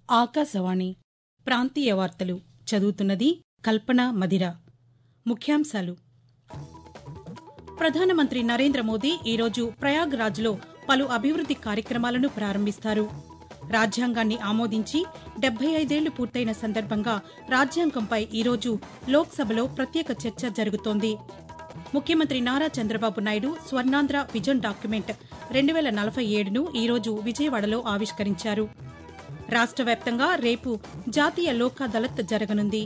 ఆకాశవాణి ప్రాంతీయ వార్తలు చదువుతున్నది కల్పన మదిర ముఖ్యాంశాలు ప్రధానమంత్రి నరేంద్ర మోదీ ఈరోజు ప్రయాగ్రాజ్లో పలు అభివృద్ది కార్యక్రమాలను ప్రారంభిస్తారు రాజ్యాంగాన్ని ఆమోదించి డెబ్బై ఐదేళ్లు పూర్తయిన సందర్భంగా రాజ్యాంగంపై ఈరోజు లోక్సభలో ప్రత్యేక చర్చ జరుగుతోంది ముఖ్యమంత్రి నారా చంద్రబాబు నాయుడు స్వర్ణాంధ్ర విజన్ డాక్యుమెంట్ రెండు వేల నలభై ఏడును ఈరోజు విజయవాడలో ఆవిష్కరించారు రాష్ట వ్యాప్తంగా రేపు జాతీయ లోక్ అదాలత్ జరగనుంది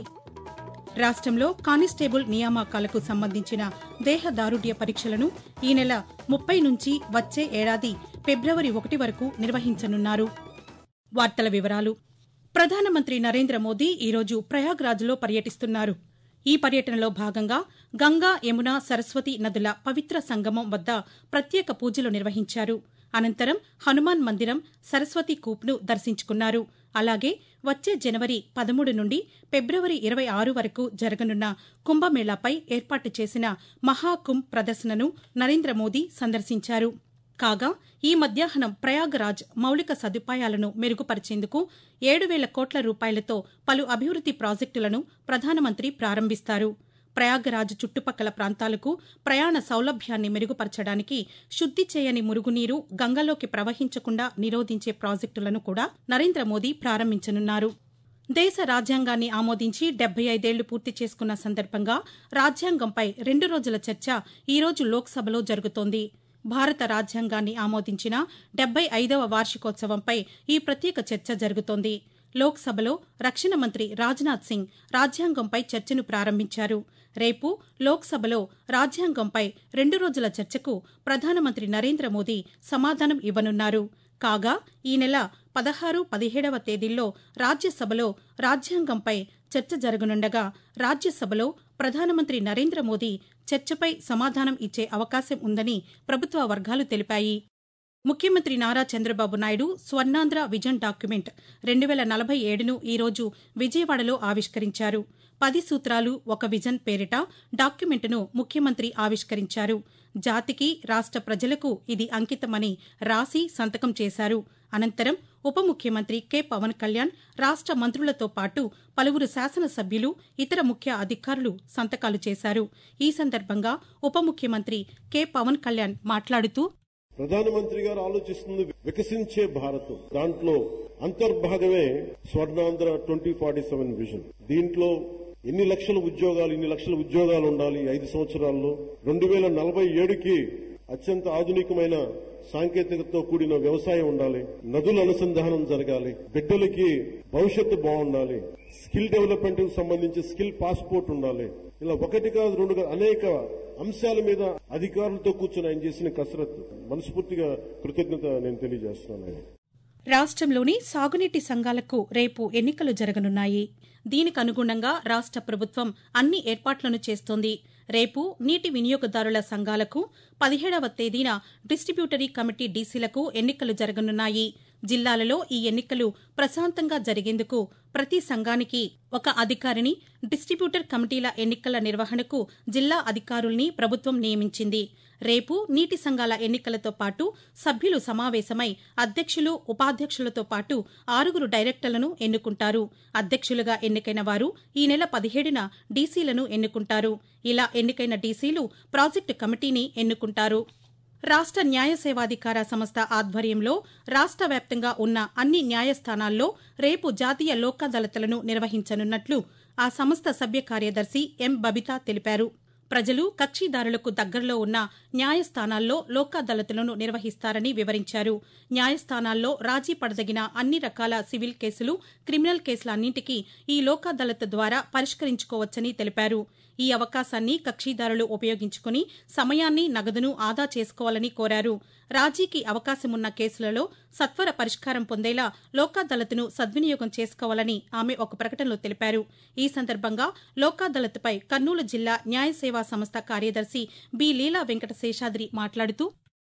రాష్టంలో కానిస్టేబుల్ నియామకాలకు సంబంధించిన దేహదారుఢ్య పరీక్షలను ఈ నెల ముప్పై నుంచి వచ్చే ఏడాది ఫిబ్రవరి ఒకటి వరకు నిర్వహించనున్నారు వార్తల వివరాలు ప్రధానమంత్రి నరేంద్ర మోదీ ఈరోజు ప్రయాగ్రాజ్లో పర్యటిస్తున్నారు ఈ పర్యటనలో భాగంగా గంగా యమున సరస్వతి నదుల పవిత్ర సంగమం వద్ద ప్రత్యేక పూజలు నిర్వహించారు అనంతరం హనుమాన్ మందిరం సరస్వతి కూప్ను దర్శించుకున్నారు అలాగే వచ్చే జనవరి పదమూడు నుండి ఫిబ్రవరి ఇరవై ఆరు వరకు జరగనున్న కుంభమేళాపై ఏర్పాటు చేసిన మహాకుంభ్ ప్రదర్శనను నరేంద్ర మోదీ సందర్శించారు కాగా ఈ మధ్యాహ్నం ప్రయాగరాజ్ మౌలిక సదుపాయాలను మెరుగుపరిచేందుకు ఏడు వేల కోట్ల రూపాయలతో పలు అభివృద్ది ప్రాజెక్టులను ప్రధానమంత్రి ప్రారంభిస్తారు ప్రయాగరాజ్ చుట్టుపక్కల ప్రాంతాలకు ప్రయాణ సౌలభ్యాన్ని మెరుగుపరచడానికి శుద్ది చేయని మురుగునీరు గంగలోకి ప్రవహించకుండా నిరోధించే ప్రాజెక్టులను కూడా నరేంద్ర మోదీ ప్రారంభించనున్నారు దేశ రాజ్యాంగాన్ని ఆమోదించి డెబ్బై ఐదేళ్లు పూర్తి చేసుకున్న సందర్భంగా రాజ్యాంగంపై రెండు రోజుల చర్చ ఈరోజు లోక్సభలో జరుగుతోంది భారత రాజ్యాంగాన్ని ఆమోదించిన డెబ్బై ఐదవ వార్షికోత్సవంపై ఈ ప్రత్యేక చర్చ జరుగుతోంది లోక్సభలో రక్షణ మంత్రి రాజ్నాథ్ సింగ్ రాజ్యాంగంపై చర్చను ప్రారంభించారు రేపు లోక్సభలో రాజ్యాంగంపై రెండు రోజుల చర్చకు ప్రధానమంత్రి నరేంద్ర మోదీ సమాధానం ఇవ్వనున్నారు కాగా ఈ నెల పదహారు పదిహేడవ తేదీల్లో రాజ్యసభలో రాజ్యాంగంపై చర్చ జరగనుండగా రాజ్యసభలో ప్రధానమంత్రి నరేంద్ర మోదీ చర్చపై సమాధానం ఇచ్చే అవకాశం ఉందని ప్రభుత్వ వర్గాలు తెలిపాయి ముఖ్యమంత్రి నారా చంద్రబాబు నాయుడు స్వర్ణాంధ్ర విజన్ డాక్యుమెంట్ రెండు వేల నలభై ఏడును ఈరోజు విజయవాడలో ఆవిష్కరించారు పది సూత్రాలు ఒక విజన్ పేరిట డాక్యుమెంటును ముఖ్యమంత్రి ఆవిష్కరించారు జాతికి రాష్ట ప్రజలకు ఇది అంకితమని రాసి సంతకం చేశారు అనంతరం ఉప ముఖ్యమంత్రి కె పవన్ కళ్యాణ్ రాష్ట మంత్రులతో పాటు పలువురు శాసనసభ్యులు ఇతర ముఖ్య అధికారులు సంతకాలు చేశారు ఈ సందర్భంగా ఉప ముఖ్యమంత్రి కె పవన్ కళ్యాణ్ మాట్లాడుతూ ప్రధానమంత్రి గారు ఆలోచిస్తుంది వికసించే భారతం దాంట్లో అంతర్భాగమే Swarnandhra twenty forty seven vision దీంట్లో ఎన్ని లక్షల ఉద్యోగాలు ఇన్ని లక్షల ఉద్యోగాలు ఉండాలి ఐదు సంవత్సరాల్లో రెండు వేల నలభై ఏడుకి అత్యంత ఆధునికమైన సాంకేతికతతో కూడిన వ్యవసాయం ఉండాలి నదుల అనుసంధానం జరగాలి బిడ్డలకి భవిష్యత్తు బాగుండాలి స్కిల్ డెవలప్మెంట్ కు సంబంధించి స్కిల్ పాస్పోర్ట్ ఉండాలి ఇలా ఒకటి కాదు రెండు కాదు అనేక అంశాల మీద అధికారులతో కూర్చొని ఆయన చేసిన కసరత్తు మనస్ఫూర్తిగా కృతజ్ఞత నేను తెలియజేస్తున్నాను ఆయన రాష్టంలోని సాగునీటి సంఘాలకు రేపు ఎన్నికలు జరగనున్నాయి దీనికి అనుగుణంగా రాష్ట ప్రభుత్వం అన్ని ఏర్పాట్లను చేస్తోంది రేపు నీటి వినియోగదారుల సంఘాలకు పదిహేడవ తేదీన డిస్టిబ్యూటరీ కమిటీ డీసీలకు ఎన్నికలు జరగనున్నాయి జిల్లాలలో ఈ ఎన్నికలు ప్రశాంతంగా జరిగేందుకు ప్రతి సంఘానికి ఒక అధికారిని డిస్టిబ్యూటర్ కమిటీల ఎన్నికల నిర్వహణకు జిల్లా అధికారుల్ని ప్రభుత్వం నియమించింది రేపు నీటి సంఘాల ఎన్నికలతో పాటు సభ్యులు సమావేశమై అధ్యక్షులు ఉపాధ్యక్షులతో పాటు ఆరుగురు డైరెక్టర్లను ఎన్నుకుంటారు అధ్యక్షులుగా ఎన్నికైన వారు ఈ నెల పదిహేడున డీసీలను ఎన్నుకుంటారు ఇలా ఎన్నికైన డీసీలు ప్రాజెక్టు కమిటీని ఎన్నుకుంటారు రాష్ట న్యాయ సేవాధికార సంస్థ ఆధ్వర్యంలో రాష్ట వ్యాప్తంగా ఉన్న అన్ని న్యాయస్థానాల్లో రేపు జాతీయ లోక్ అదాలత్లను నిర్వహించనున్నట్లు ఆ సంస్థ సభ్య కార్యదర్శి ఎం బబితా తెలిపారు ప్రజలు కక్షిదారులకు దగ్గరలో ఉన్న న్యాయస్థానాల్లో లోక్ అదాలత్లను నిర్వహిస్తారని వివరించారు న్యాయస్థానాల్లో రాజీ పడదగిన అన్ని రకాల సివిల్ కేసులు క్రిమినల్ కేసులన్నింటికీ ఈ లోక్ అదాలత్ ద్వారా పరిష్కరించుకోవచ్చని తెలిపారు ఈ అవకాశాన్ని కక్షిదారులు ఉపయోగించుకుని సమయాన్ని నగదును ఆదా చేసుకోవాలని కోరారు రాజీకి అవకాశమున్న కేసులలో సత్వర పరిష్కారం పొందేలా లోక్ అదాలత్ను సద్వినియోగం చేసుకోవాలని ఆమె ఒక ప్రకటనలో తెలిపారు ఈ సందర్భంగా లోక్ అదాలత్పై కర్నూలు జిల్లా న్యాయ సేవా సంస్థ కార్యదర్శి బి లీలా వెంకట శేషాద్రి మాట్లాడుతూ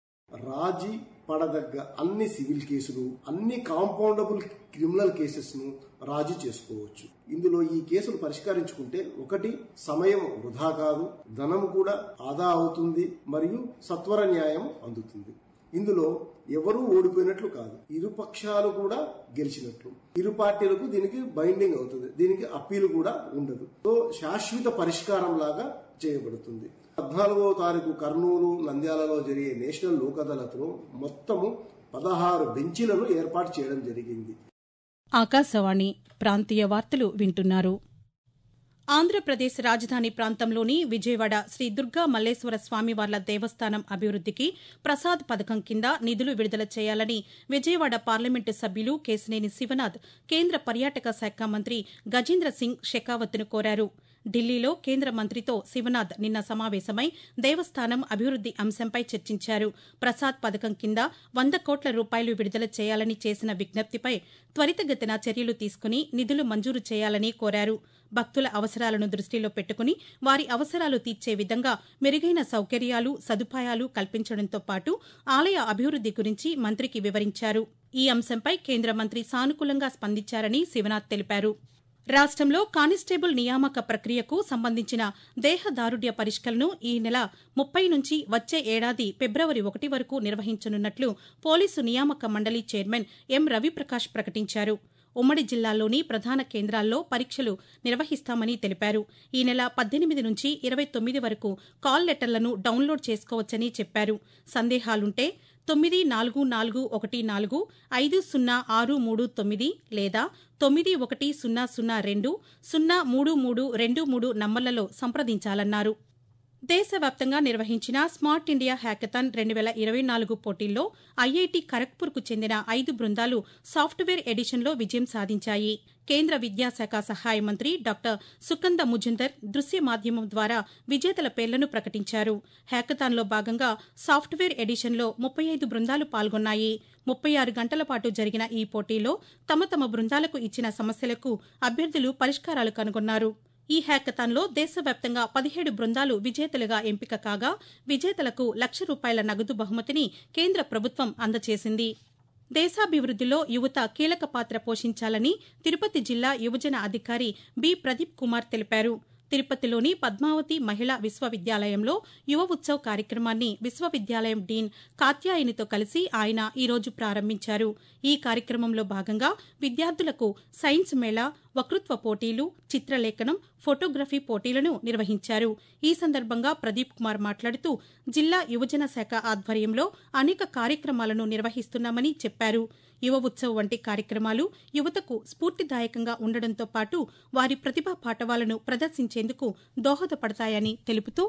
రాజీ పడదగ్గ అన్ని సివిల్ కేసులు అన్ని కాంపౌండబుల్ క్రిమినల్ కేసెస్ ను రాజీ చేసుకోవచ్చు ఇందులో ఈ కేసులు పరిష్కరించుకుంటే ఒకటి సమయం వృధా కాదు ధనం కూడా ఆదా అవుతుంది మరియు సత్వర న్యాయం అందుతుంది ఇందులో ఎవరూ ఓడిపోయినట్లు కాదు ఇరు పక్షాలు కూడా గెలిచినట్లు ఇరు పార్టీలకు దీనికి బైండింగ్ అవుతుంది దీనికి అప్పీల్ కూడా ఉండదు సో శాశ్వత పరిష్కారం లాగా చేయబడుతుంది పద్నాలుగో తారీఖు కర్నూలు నంద్యాలలో జరిగే నేషనల్ లోక్ అదాలత్లో మొత్తము పదహారు బెంచీలను ఏర్పాటు చేయడం జరిగింది ఆకాశవాణి ప్రాంతీయ వార్తలు వింటున్నారు ఆంధ్రప్రదేశ్ రాజధాని ప్రాంతంలోని విజయవాడ శ్రీ దుర్గా మల్లేశ్వర స్వామివార్ల దేవస్థానం అభివృద్దికి ప్రసాద్ పథకం కింద నిధులు విడుదల చేయాలని విజయవాడ పార్లమెంటు సభ్యులు కేశినేని శివనాథ్ కేంద్ర పర్యాటక శాఖ మంత్రి గజేంద్ర సింగ్ షెకావత్ను కోరారు ఢిల్లీలో కేంద్ర మంత్రితో శివనాథ్ నిన్న సమావేశమై దేవస్థానం అభివృద్ది అంశంపై చర్చించారు ప్రసాద్ పథకం కింద వంద కోట్ల రూపాయలు విడుదల చేయాలని చేసిన విజ్ఞప్తిపై త్వరితగతిన చర్యలు తీసుకుని నిధులు మంజూరు చేయాలని కోరారు భక్తుల అవసరాలను దృష్టిలో పెట్టుకుని వారి అవసరాలు తీర్చే విధంగా మెరుగైన సౌకర్యాలు సదుపాయాలు కల్పించడంతో పాటు ఆలయ అభివృద్ది గురించి మంత్రికి వివరించారు ఈ అంశంపై కేంద్ర మంత్రి సానుకూలంగా స్పందించారని శివనాథ్ తెలిపారు రాష్ట్రంలో కానిస్టేబుల్ నియామక ప్రక్రియకు సంబంధించిన దేహదారుఢ్య పరీక్షలను ఈ నెల ముప్పై నుంచి వచ్చే ఏడాది ఫిబ్రవరి ఒకటి వరకు నిర్వహించనున్నట్లు పోలీసు నియామక మండలి చైర్మన్ ఎం రవిప్రకాష్ ప్రకటించారు ఉమ్మడి జిల్లాల్లోని ప్రధాన కేంద్రాల్లో పరీక్షలు నిర్వహిస్తామని తెలిపారు ఈ నెల పద్దెనిమిది నుంచి ఇరవై తొమ్మిది వరకు కాల్ లెటర్లను డౌన్లోడ్ చేసుకోవచ్చని చెప్పారు సందేహాలుంటే తొమ్మిది నాలుగు నాలుగు ఒకటి నాలుగు ఐదు సున్నా ఆరు మూడు తొమ్మిది లేదా తొమ్మిది ఒకటి సున్నా సున్నా రెండు సున్నా మూడు మూడు రెండు మూడు నంబర్లలో సంప్రదించాలన్నారు దేశవ్యాప్తంగా నిర్వహించిన స్మార్ట్ ఇండియా హ్యాకథాన్ రెండు వేల ఇరవై నాలుగు పోటీల్లో ఐఐటి ఖరగ్పూర్కు చెందిన ఐదు బృందాలు సాఫ్ట్వేర్ ఎడిషన్లో విజయం సాధించాయి కేంద్ర విద్యాశాఖ సహాయ మంత్రి డాక్టర్ సుకంద ముజుందర్ దృశ్య మాధ్యమం ద్వారా విజేతల పేర్లను ప్రకటించారు హ్యాకథాన్లో భాగంగా సాఫ్ట్వేర్ ఎడిషన్లో ముప్పై ఐదు బృందాలు పాల్గొన్నాయి ముప్పై ఆరు గంటల పాటు జరిగిన ఈ పోటీలో తమ తమ బృందాలకు ఇచ్చిన సమస్యలకు అభ్యర్థులు పరిష్కారాలు కనుగొన్నారు ఈ హ్యాకథాన్లో దేశవ్యాప్తంగా పదిహేడు బృందాలు విజేతలుగా ఎంపిక కాగా విజేతలకు లక్ష రూపాయల నగదు బహుమతిని కేంద్ర ప్రభుత్వం అందజేసింది దేశాభివృద్దిలో యువత కీలక పాత్ర పోషించాలని తిరుపతి జిల్లా యువజన అధికారి బి ప్రదీప్ కుమార్ తెలిపారు తిరుపతిలోని పద్మావతి మహిళా విశ్వవిద్యాలయంలో యువ ఉత్సవ్ కార్యక్రమాన్ని విశ్వవిద్యాలయం డీన్ కాత్యాయనితో కలిసి ఆయన ఈరోజు ప్రారంభించారు ఈ కార్యక్రమంలో భాగంగా విద్యార్థులకు సైన్స్ మేళా వక్తృత్వ పోటీలు చిత్రలేఖనం ఫోటోగ్రఫీ పోటీలను నిర్వహించారు ఈ సందర్భంగా ప్రదీప్ కుమార్ మాట్లాడుతూ జిల్లా యువజన శాఖ ఆధ్వర్యంలో అనేక కార్యక్రమాలను నిర్వహిస్తున్నామని చెప్పారు యువ ఉత్సవ్ వంటి కార్యక్రమాలు యువతకు స్ఫూర్తిదాయకంగా ఉండడంతో పాటు వారి ప్రతిభా పాఠవాలను ప్రదర్శించేందుకు దోహదపడతాయని తెలుపుతూ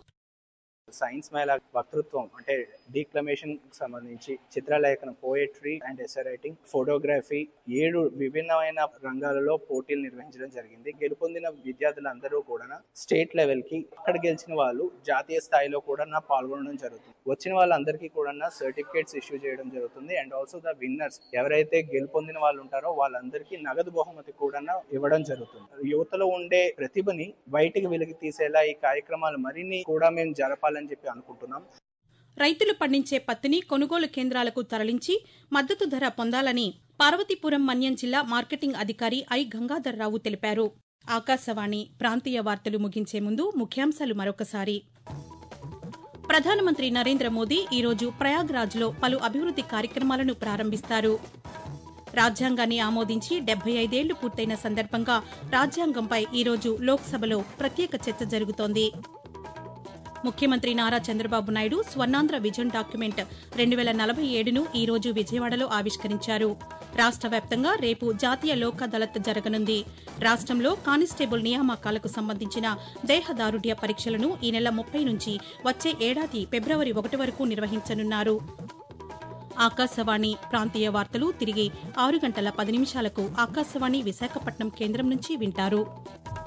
సైన్స్ మేళ వక్తృత్వం అంటే డీక్లమేషన్ సంబంధించి చిత్రలేఖనం poetry and essay writing photography ఏడు విభిన్నమైన రంగాలలో పోటీలు నిర్వహించడం జరిగింది గెలుపొందిన విద్యార్థులందరూ కూడా స్టేట్ లెవెల్ కి అక్కడ గెలిచిన వాళ్ళు జాతీయ స్థాయిలో కూడా పాల్గొనడం జరుగుతుంది వచ్చిన వాళ్ళందరికీ కూడా సర్టిఫికేట్స్ ఇష్యూ చేయడం జరుగుతుంది అండ్ ఆల్సో ద విన్నర్స్ ఎవరైతే గెలుపొందిన వాళ్ళు ఉంటారో వాళ్ళందరికీ నగదు బహుమతి కూడా ఇవ్వడం జరుగుతుంది యువతలో ఉండే ప్రతిభని బయటికి వెలికి తీసేలా ఈ కార్యక్రమాలు మరిన్ని కూడా మేము జరపాలని చెప్పి అనుకుంటున్నాం రైతులు పండించే పత్తిని కొనుగోలు కేంద్రాలకు తరలించి మద్దతు ధర పొందాలని పార్వతీపురం మన్యం జిల్లా మార్కెటింగ్ అధికారి ఐ గంగాధర్రావు తెలిపారు ఆకాశవాణి ప్రాంతీయ వార్తలు ముగించే ముందు ముఖ్యాంశాలు మరొకసారి ప్రధానమంత్రి నరేంద్ర మోదీ ఈరోజు ప్రయాగ్రాజ్లో పలు అభివృద్ది కార్యక్రమాలను ప్రారంభిస్తారు రాజ్యాంగాన్ని ఆమోదించి డెబ్బై ఐదేళ్లు పూర్తయిన సందర్భంగా రాజ్యాంగంపై ఈరోజు లోక్సభలో ప్రత్యేక చర్చ జరుగుతోంది ముఖ్యమంత్రి నారా చంద్రబాబు నాయుడు స్వర్ణాంధ్ర విజన్ డాక్యుమెంట్ రెండు వేల నలభై ఏడును ఈ రోజు విజయవాడలో ఆవిష్కరించారు రాష్ట వ్యాప్తంగా రేపు జాతీయ లోక్ అదాలత్ జరగనుంది రాష్ట్రంలో కానిస్టేబుల్ నియామకాలకు సంబంధించిన దేహదారుఢ్య పరీక్షలను ఈ నెల ముప్పై నుంచి వచ్చే ఏడాది ఫిబ్రవరి ఒకటి వరకు నిర్వహించనున్నారు ఆకాశవాణి ప్రాంతీయ వార్తలు తిరిగి ఆరు గంటల పది నిమిషాలకు ఆకాశవాణి విశాఖపట్నం కేంద్రం నుంచి వింటారు